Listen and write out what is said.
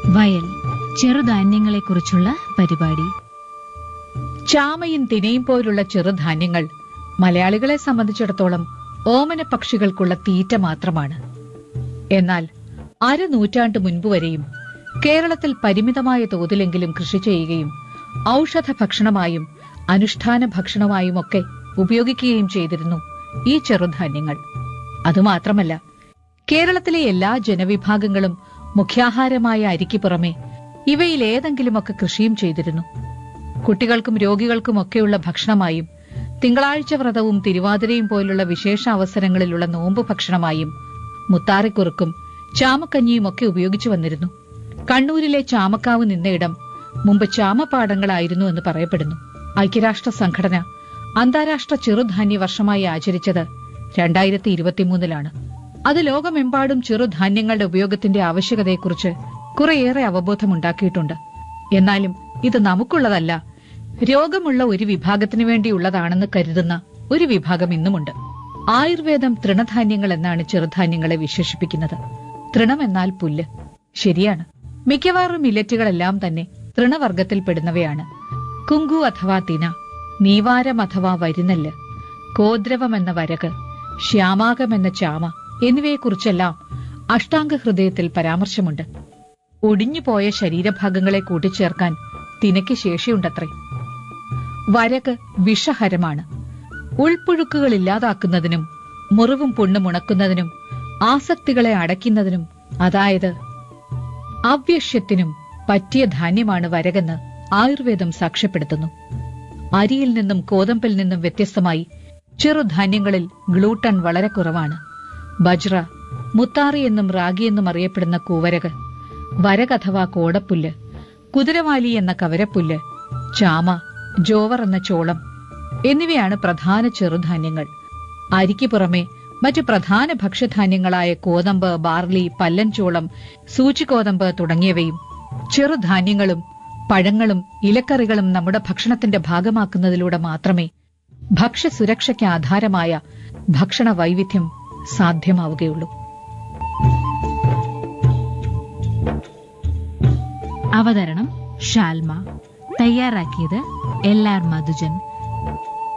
വയൽ ചെറുധാന്യങ്ങളെക്കുറിച്ചുള്ള പരിപാടി ചാമയും തിനയും പോലുള്ള ചെറുധാന്യങ്ങൾ മലയാളികളെ സംബന്ധിച്ചിടത്തോളം ഓമന പക്ഷികൾക്കുള്ള തീറ്റ മാത്രമാണ് എന്നാൽ അരനൂറ്റാണ്ട് മുൻപ് വരെയും കേരളത്തിൽ പരിമിതമായ തോതിലെങ്കിലും കൃഷി ചെയ്യുകയും ഔഷധ ഭക്ഷണമായും അനുഷ്ഠാന ഭക്ഷണമായുമൊക്കെ ഉപയോഗിക്കുകയും ചെയ്തിരുന്നു ഈ ചെറുധാന്യങ്ങൾ അതുമാത്രമല്ല കേരളത്തിലെ എല്ലാ ജനവിഭാഗങ്ങളും മുഖ്യാഹാരമായ അരിക്ക് പുറമെ ഇവയിൽ ഏതെങ്കിലുമൊക്കെ കൃഷിയും ചെയ്തിരുന്നു കുട്ടികൾക്കും രോഗികൾക്കുമൊക്കെയുള്ള ഭക്ഷണമായും തിങ്കളാഴ്ച വ്രതവും തിരുവാതിരയും പോലുള്ള വിശേഷ അവസരങ്ങളിലുള്ള നോമ്പ് ഭക്ഷണമായും മുത്താറിക്കുറുക്കും ചാമക്കഞ്ഞിയും ഒക്കെ ഉപയോഗിച്ചു വന്നിരുന്നു കണ്ണൂരിലെ ചാമക്കാവ് നിന്നയിടം മുമ്പ് ചാമപ്പാടങ്ങളായിരുന്നു എന്ന് പറയപ്പെടുന്നു ഐക്യരാഷ്ട്ര സംഘടന അന്താരാഷ്ട്ര ചെറുധാന്യ വർഷമായി ആചരിച്ചത് രണ്ടായിരത്തി ഇരുപത്തിമൂന്നിലാണ് അത് ലോകമെമ്പാടും ചെറുധാന്യങ്ങളുടെ ഉപയോഗത്തിന്റെ ആവശ്യകതയെക്കുറിച്ച് കുറേയേറെ അവബോധമുണ്ടാക്കിയിട്ടുണ്ട് എന്നാലും ഇത് നമുക്കുള്ളതല്ല രോഗമുള്ള ഒരു വിഭാഗത്തിനു വേണ്ടിയുള്ളതാണെന്ന് കരുതുന്ന ഒരു വിഭാഗം ഇന്നുമുണ്ട് ആയുർവേദം തൃണധാന്യങ്ങൾ എന്നാണ് ചെറുധാന്യങ്ങളെ വിശേഷിപ്പിക്കുന്നത് തൃണം എന്നാൽ പുല്ല് ശരിയാണ് മിക്കവാറും മില്ലറ്റുകളെല്ലാം തന്നെ തൃണവർഗത്തിൽപ്പെടുന്നവയാണ് കുങ്കു അഥവാ തിന നീവാരം അഥവാ വരിനെല്ല് കോദ്രവം എന്ന വരക് ശ്യാമാകം എന്ന ചാമ എന്നിവയെക്കുറിച്ചെല്ലാം അഷ്ടാംഗ ഹൃദയത്തിൽ പരാമർശമുണ്ട് ഒടിഞ്ഞുപോയ ശരീരഭാഗങ്ങളെ കൂട്ടിച്ചേർക്കാൻ തിനയ്ക്ക് ശേഷിയുണ്ടത്രേ വരക് വിഷഹരമാണ് ഉൾപ്പുഴുക്കുകൾ ഇല്ലാതാക്കുന്നതിനും മുറിവും പുണ്ണും ഉണക്കുന്നതിനും ആസക്തികളെ അടയ്ക്കുന്നതിനും അതായത് അവ്യഷ്യത്തിനും പറ്റിയ ധാന്യമാണ് വരകെന്ന് ആയുർവേദം സാക്ഷ്യപ്പെടുത്തുന്നു അരിയിൽ നിന്നും കോതമ്പിൽ നിന്നും വ്യത്യസ്തമായി ചെറുധാന്യങ്ങളിൽ ഗ്ലൂട്ടൺ വളരെ കുറവാണ് ബജ്ര മുത്താറി എന്നും റാഗി എന്നും അറിയപ്പെടുന്ന കൂവരക് വരക് അഥവാ കോടപ്പുല്ല് കുതിരവാലി എന്ന കവരപ്പുല്ല് ചാമ ജോവർ എന്ന ചോളം എന്നിവയാണ് പ്രധാന ചെറുധാന്യങ്ങൾ അരിക്ക് പുറമെ മറ്റു പ്രധാന ഭക്ഷ്യധാന്യങ്ങളായ കോതമ്പ് ബാർലി പല്ലൻചോളം സൂചിക്കോതമ്പ് തുടങ്ങിയവയും ചെറുധാന്യങ്ങളും പഴങ്ങളും ഇലക്കറികളും നമ്മുടെ ഭക്ഷണത്തിന്റെ ഭാഗമാക്കുന്നതിലൂടെ മാത്രമേ ഭക്ഷ്യസുരക്ഷയ്ക്ക് ആധാരമായ ഭക്ഷണ വൈവിധ്യം സാധ്യമാവുകയുള്ളൂ അവതരണം ഷാൽമ തയ്യാറാക്കിയത് എൽ ആർ മധുജൻ